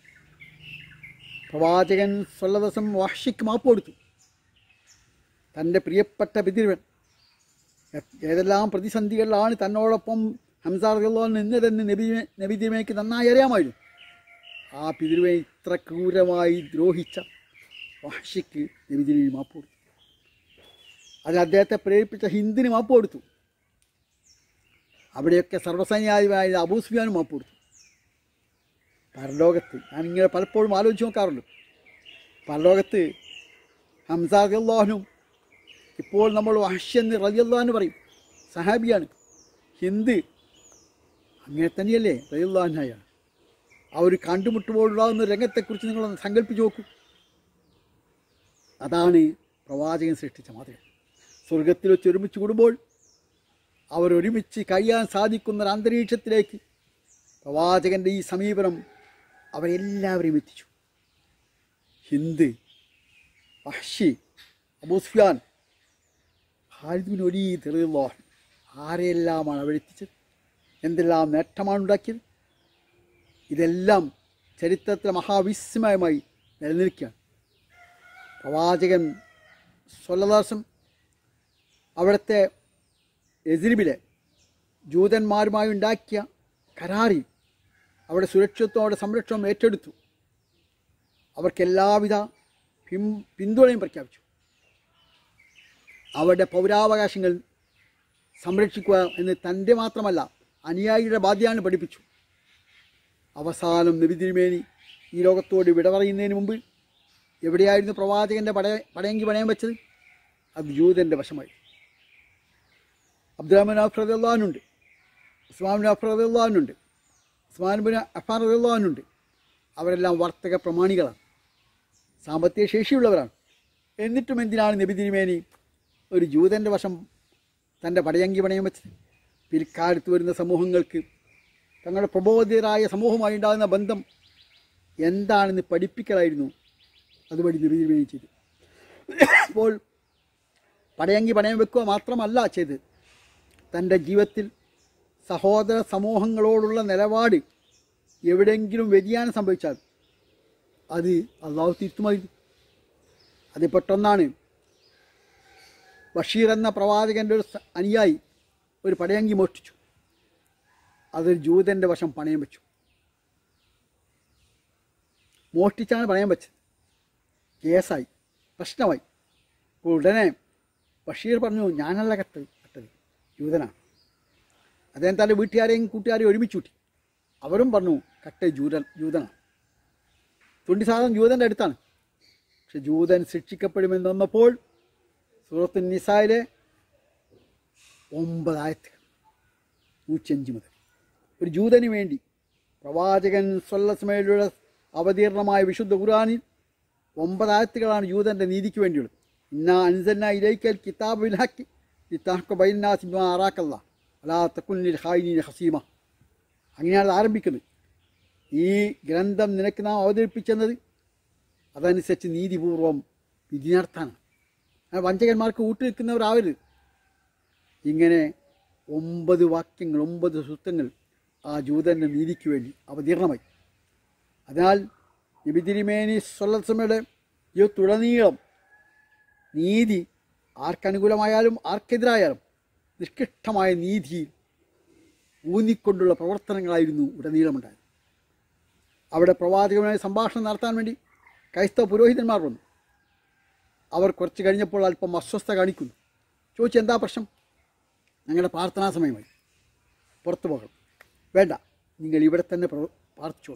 പ്രവാചകൻ സ്വല്ലദസം വാഷിക്ക് മാപ്പ് കൊടുത്തു തൻ്റെ പ്രിയപ്പെട്ട പിതൃവൻ എ- ഏതെല്ലാം പ്രതിസന്ധികളിലാണ് തന്നോടൊപ്പം ഹംസാറുള്ള നിന്നതെന്ന് നബി നബി തിരുമേക്ക് നന്നായി അറിയാമായിരുന്നു ആ പിതൃവനെ ഇത്ര ക്രൂരമായി ദ്രോഹിച്ച വാഷിക്ക് നബി തിരുമേനി മാപ്പ് കൊടുത്തു അതിന് അദ്ദേഹത്തെ പ്രേരിപ്പിച്ച ഹിന്ദിന് മാപ്പ് കൊടുത്തു അവിടെയൊക്കെ സർവ്വസൈന്യാധിപനായ അബൂസ്ഫിയാനും മാപ്പ് കൊടുത്തു പരലോകത്ത് ഞാനിങ്ങനെ പലപ്പോഴും ആലോചിച്ച് നോക്കാറുണ്ട് പരലോകത്ത് ഹംസാഖുല്ലാഹനും ഇപ്പോൾ നമ്മൾ വഹ്ഷെന്ന് റലിയല്ലാന്ന് പറയും സഹാബിയാണ് ഹിന്ദ് അങ്ങനെ തന്നെയല്ലേ റലിയല്ലാനായ ആ ഒരു കണ്ടുമുട്ടുമ്പോഴുണ്ടാകുന്ന രംഗത്തെക്കുറിച്ച് നിങ്ങളൊന്ന് സങ്കല്പിച്ച് നോക്കൂ അതാണ് പ്രവാചകൻ സൃഷ്ടിച്ച മാതൃക സ്വർഗത്തിൽ വെച്ച് ഒരുമിച്ച് കൂടുമ്പോൾ അവരൊരുമിച്ച് കഴിയാൻ സാധിക്കുന്ന ഒരു അന്തരീക്ഷത്തിലേക്ക് പ്രവാചകൻ്റെ ഈ സമീപനം അവരെല്ലാവരെയും എത്തിച്ചു ഹിന്ദ് വഹ്ഷി അബൂസ്ഫിയാൻ ഹാരിദിൻ ഒലി തെളിയുള്ള ആരെയെല്ലാമാണ് അവരെത്തിച്ചത് എന്തെല്ലാം നേട്ടമാണ് ഉണ്ടാക്കിയത് ഇതെല്ലാം ചരിത്രത്തിലെ മഹാവിസ്മയമായി നിലനിൽക്കുകയാണ് പ്രവാചകൻ സ്വല്ലദാസം അവിടുത്തെ എസിരിബിലെ ജൂതന്മാരുമായി ഉണ്ടാക്കിയ കരാറിൽ അവിടെ സുരക്ഷിതത്തോടെ സംരക്ഷണം ഏറ്റെടുത്തു അവർക്ക് എല്ലാവിധ പിൻ പിന്തുണയും പ്രഖ്യാപിച്ചു അവരുടെ പൗരാവകാശങ്ങൾ സംരക്ഷിക്കുക എന്ന് തൻ്റെ മാത്രമല്ല അനുയായിയുടെ ബാധ്യതയാണ് പഠിപ്പിച്ചു അവസാനം നബി തിരുമേനി ഈ ലോകത്തോട് വിട പറയുന്നതിന് മുമ്പ് എവിടെയായിരുന്നു പ്രവാചകൻ്റെ പടയ പടയെങ്കി പണയം വെച്ചത് അത് ജൂതൻ്റെ വശമായി അബ്ദുറഹ്മാൻ അഫ്രദുല്ലാനുണ്ട് ഉസ്മാൻ ബിൻ അഫർ റദിയുള്ളാനുണ്ട് ഉസ്മാൻ ബിൻ അഫാൻ റദിയുള്ളാനുണ്ട് അവരെല്ലാം വർത്തക പ്രമാണികളാണ് സാമ്പത്തിക ശേഷിയുള്ളവരാണ് എന്നിട്ടും എന്തിനാണ് നബി തിരുമേനി ഒരു ജൂതൻ്റെ വശം തൻ്റെ പടയങ്കി പണയം വെച്ചത് പിൽക്കാലത്ത് വരുന്ന സമൂഹങ്ങൾക്ക് തങ്ങളുടെ പ്രബോധിതരായ സമൂഹമായി ഉണ്ടാകുന്ന ബന്ധം എന്താണെന്ന് പഠിപ്പിക്കലായിരുന്നു അതുവഴി നബി തിരുമേനി ചെയ്തു അപ്പോൾ പടയങ്കി പണയം വെക്കുക മാത്രമല്ല ചെയ്ത് തൻ്റെ ജീവിതത്തിൽ സഹോദര സമൂഹങ്ങളോടുള്ള നിലപാട് എവിടെയെങ്കിലും വ്യതിയാനം സംഭവിച്ചാൽ അത് അള്ളാഹു തിരുത്തുമായിരുന്നു അത് പെട്ടെന്നാണ് ബഷീർ എന്ന പ്രവാചകൻ്റെ ഒരു സ- അനുയായി ഒരു പടയങ്കി മോഷ്ടിച്ചു അതൊരു ജൂതൻ്റെ വശം പണയം വെച്ചു മോഷ്ടിച്ചാണ് പണയം വെച്ചത് കേസായി പ്രശ്നമായി അപ്പോൾ ഉടനെ ബഷീർ പറഞ്ഞു ഞാനല്ല കട്ട് കട്ടത് ജൂതനാണ് അദ്ദേഹം തൻ്റെ വീട്ടുകാരെയും കൂട്ടുകാരെയും ഒരുമിച്ച് കൂട്ടി അവരും പറഞ്ഞു കട്ട ജൂതൻ ജൂതനാണ് തുണ്ടി സാധനം ജൂതൻ്റെ അടുത്താണ് പക്ഷെ ജൂതൻ ശിക്ഷിക്കപ്പെടുമെന്ന് വന്നപ്പോൾ സൂറത്ത് നിസായിലെ ഒമ്പതായത്ത് നൂറ്റിയഞ്ച് മുതൽ ഒരു ജൂതന് വേണ്ടി പ്രവാചകൻ സ്വല്ലസ്മയിലൂടെ അവതീർണമായ വിശുദ്ധ ഖുർആനിൽ ഒമ്പതായത്തുകളാണ് ജൂതൻ്റെ നീതിക്ക് വേണ്ടിയുള്ളത് ഇന്ന അൻസന്ന ഇലൈക്കൽ കിതാബ് വിൽഹക്കി ഇത്താഹ്ക ബൈനാസിമ ആറാക്കല്ല അലാ തക്കുന്നിൽ ഹായിനി ഹസീമ അങ്ങനെയാണ് അത് ആരംഭിക്കുന്നത് ഈ ഗ്രന്ഥം നിനക്ക് നാം അവതരിപ്പിച്ചെന്നത് അതനുസരിച്ച് നീതിപൂർവം വിധി നടത്താനാണ് ആ വഞ്ചകന്മാർക്ക് കൂട്ടുനിൽക്കുന്നവരാവരുത് ഇങ്ങനെ ഒമ്പത് വാക്യങ്ങൾ ഒമ്പത് സൂത്രങ്ങൾ ആ ജൂതൻ്റെ നീതിക്ക് വേണ്ടി അവതീർണമായി അതിനാൽ നബി തിരുമേനി സ്വല്ലസമയുടെ ജീവിതത്തുടനീളം നീതി ആർക്കനുകൂലമായാലും ആർക്കെതിരായാലും നിഷ്കൃഷ്ടമായ നീതിയിൽ ഊന്നിക്കൊണ്ടുള്ള പ്രവർത്തനങ്ങളായിരുന്നു ഉടനീളമുണ്ടായത് അവിടെ പ്രവാചകനുമായി സംഭാഷണം നടത്താൻ വേണ്ടി ക്രൈസ്തവ പുരോഹിതന്മാർ വന്നു അവർ കുറച്ച് കഴിഞ്ഞപ്പോൾ അല്പം അസ്വസ്ഥ കാണിക്കുന്നു ചോദിച്ചു എന്താ പ്രശ്നം ഞങ്ങളുടെ പ്രാർത്ഥനാ സമയമായി പുറത്തു പോകണം വേണ്ട നിങ്ങൾ ഇവിടെ തന്നെ പ്രവ- പ്രാർത്ഥിച്ചോളൂ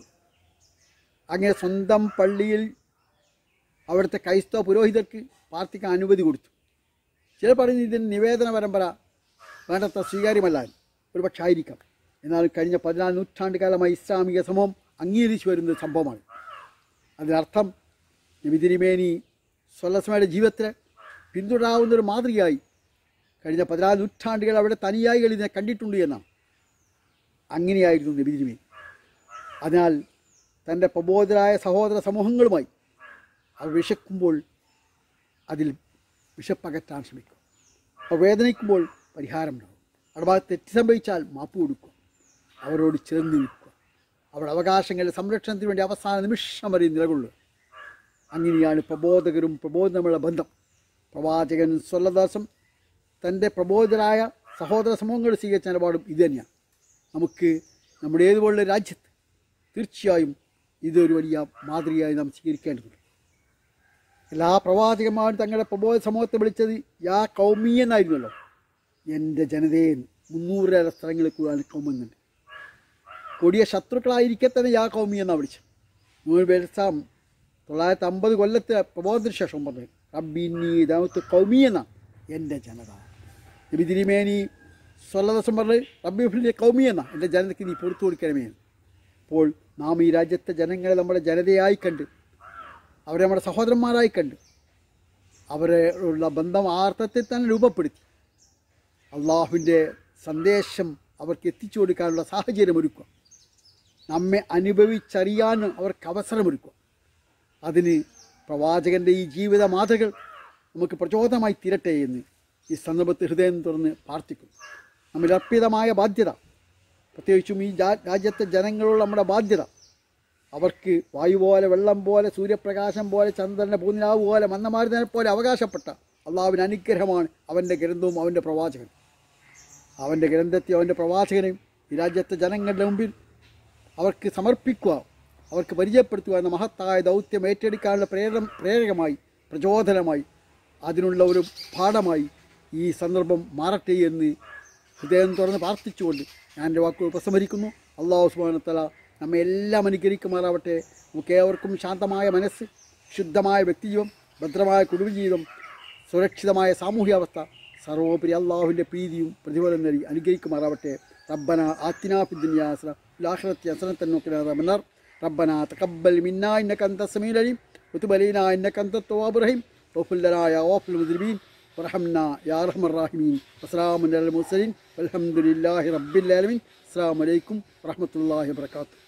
അങ്ങനെ സ്വന്തം പള്ളിയിൽ അവിടുത്തെ ക്രൈസ്തവ പുരോഹിതർക്ക് പ്രാർത്ഥിക്കാൻ അനുമതി കൊടുത്തു ചിലർ പറയുന്നു ഇതിന് നിവേദന പരമ്പര വേണ്ടത്ര സ്വീകാര്യമല്ല എന്ന്. ഒരു പക്ഷേ ആയിരിക്കാം എന്നാൽ കഴിഞ്ഞ പതിനാല് നൂറ്റാണ്ട് കാലമായി ഇസ്ലാമിക സമൂഹം അംഗീകരിച്ചു വരുന്ന ഒരു സംഭവമാണ് അതിനർത്ഥം നബി തിരുമേനി സ്വല്ലസ്മയുടെ ജീവിതത്തിൽ പിന്തുടരാവുന്ന ഒരു മാതൃകയായി കഴിഞ്ഞ പതിനാല് നൂറ്റാണ്ടുകൾ അവിടെ തനിയായികൾ ഇതിനെ കണ്ടിട്ടുണ്ട് എന്നാണ് അങ്ങനെയായിരുന്നു നബി തിരുമേനി അതിനാൽ തൻ്റെ പ്രബോധരായ സഹോദര സമൂഹങ്ങളുമായി അവർ വിശക്കുമ്പോൾ അതിൽ വിശപ്പകറ്റാൻ ശ്രമിക്കും അവർ വേദനിക്കുമ്പോൾ പരിഹാരമുണ്ടാകും അഥവാ തെറ്റ് സംഭവിച്ചാൽ മാപ്പ് കൊടുക്കുക അവരോട് ചേർന്ന് നിൽക്കുക അവരുടെ അവകാശങ്ങളുടെ സംരക്ഷണത്തിന് വേണ്ടി അവസാന നിമിഷം വരെ നിലകൊള്ളുക അങ്ങനെയാണ് പ്രബോധകരും പ്രബോധനമുള്ള ബന്ധം പ്രവാചകൻ സ്വല്ലദാസം തൻ്റെ പ്രബോധരായ സഹോദര സമൂഹങ്ങൾ സ്വീകരിച്ച നിലപാടും ഇത് തന്നെയാണ് നമുക്ക് നമ്മുടെ ഏതുപോലുള്ള രാജ്യത്ത് തീർച്ചയായും ഇതൊരു വലിയ മാതൃകയായി നാം സ്വീകരിക്കേണ്ടതുണ്ട് എല്ലാ പ്രവാചകന്മാരും തങ്ങളുടെ പ്രബോധ സമൂഹത്തെ വിളിച്ചത് യാ കൗമി എന്നായിരുന്നല്ലോ എൻ്റെ ജനതയെ മുന്നൂറിലേറെ സ്ഥലങ്ങളിൽ കൂടാൻ കൗമെന്നുണ്ട് കൊടിയ ശത്രുക്കളായിരിക്കെ തന്നെ യാ കൗമി എന്നാണ് വിളിച്ചത് നൂറ് പേർസാം തൊള്ളായിരത്തി അമ്പത് കൊല്ലത്തെ പ്രബോധന ശേഷം പറഞ്ഞു റബ്ബിന്നി ദാമത്ത് കൗമി എന്ന എൻ്റെ ജനത നബി തിരുമേനി സ്വല്ലദസം പറഞ്ഞ് റബ്ബി ഫിലിൻ്റെ കൗമി എന്ന എൻ്റെ ജനതയ്ക്ക് നീ പുറത്തു കൊടുക്കണമേ എന്ന്. അപ്പോൾ നാം ഈ രാജ്യത്തെ ജനങ്ങളെ നമ്മുടെ ജനതയായി കണ്ട് അവരെ നമ്മുടെ സഹോദരന്മാരായി കണ്ട് അവരെ ഉള്ള ബന്ധം ആ അർത്ഥത്തിൽ തന്നെ രൂപപ്പെടുത്തി അള്ളാഹുവിൻ്റെ സന്ദേശം അവർക്ക് എത്തിച്ചു കൊടുക്കാനുള്ള സാഹചര്യം ഒരുക്കുക നമ്മെ അനുഭവിച്ചറിയാൻ അവർക്ക് അവസരമൊരുക്കുക അതിന് പ്രവാചകൻ്റെ ഈ ജീവിത മാതൃകൾ നമുക്ക് പ്രചോദനമായി തീരട്ടെ എന്ന് ഈ സന്ദർഭത്തിൽ ഹൃദയം തുറന്ന് പ്രാർത്ഥിക്കുന്നു നമ്മുടെ അർപ്പിതമായ ബാധ്യത പ്രത്യേകിച്ചും ഈ ജാ- രാജ്യത്തെ ജനങ്ങളുള്ള നമ്മുടെ ബാധ്യത അവർക്ക് വായു പോലെ വെള്ളം പോലെ സൂര്യപ്രകാശം പോലെ ചന്ദ്രൻ്റെ പൂനിലാവ് പോലെ മന്നമാരുതനെ പോലെ അവകാശപ്പെട്ട അള്ളാഹുവിന് അനുഗ്രഹമാണ് അവൻ്റെ ഗ്രന്ഥവും അവൻ്റെ പ്രവാചകനും അവൻ്റെ ഗ്രന്ഥത്തെയും അവൻ്റെ പ്രവാചകനെയും ഈ രാജ്യത്തെ ജനങ്ങളുടെ മുമ്പിൽ അവർക്ക് സമർപ്പിക്കുക അവർക്ക് പരിചയപ്പെടുത്തുക എന്ന മഹത്തായ ദൗത്യം ഏറ്റെടുക്കാനുള്ള പ്രേരം പ്രേരകമായി പ്രചോദനമായി അതിനുള്ള ഒരു പാഠമായി ഈ സന്ദർഭം മാറട്ടെ എന്ന് ഹൃദയം തുറന്ന് പ്രാർത്ഥിച്ചുകൊണ്ട് ഞാൻ എൻ്റെ വാക്കുകൾ ഉപസംഹരിക്കുന്നു അള്ളാഹു സുബാനത്തല നമ്മെ എല്ലാം അനുഗ്രഹിക്കുമാറാവട്ടെ നമുക്ക് ഏവർക്കും ശാന്തമായ മനസ്സ് ശുദ്ധമായ വ്യക്തിജീവം ഭദ്രമായ കുടുംബജീവിതം സുരക്ഷിതമായ സാമൂഹ്യാവസ്ഥ സർവോപരി അള്ളാഹുവിൻ്റെ പ്രീതിയും പ്രതിഫലം നൽകി അനുഗ്രഹിക്കുമാറാവട്ടെ ربنا آتنا في الدنيا حسنة في الآخرة حسنة وقنا عذاب النار ربنا تقبل منا إنك أنت السميع العليم وتب علينا إنك أنت التواب الرحيم واغفر لنا يا غافر المذنبين وارحمنا يا أرحم الراحمين وسلام على المرسلين والحمد لله رب العالمين السلام عليكم ورحمة الله وبركاته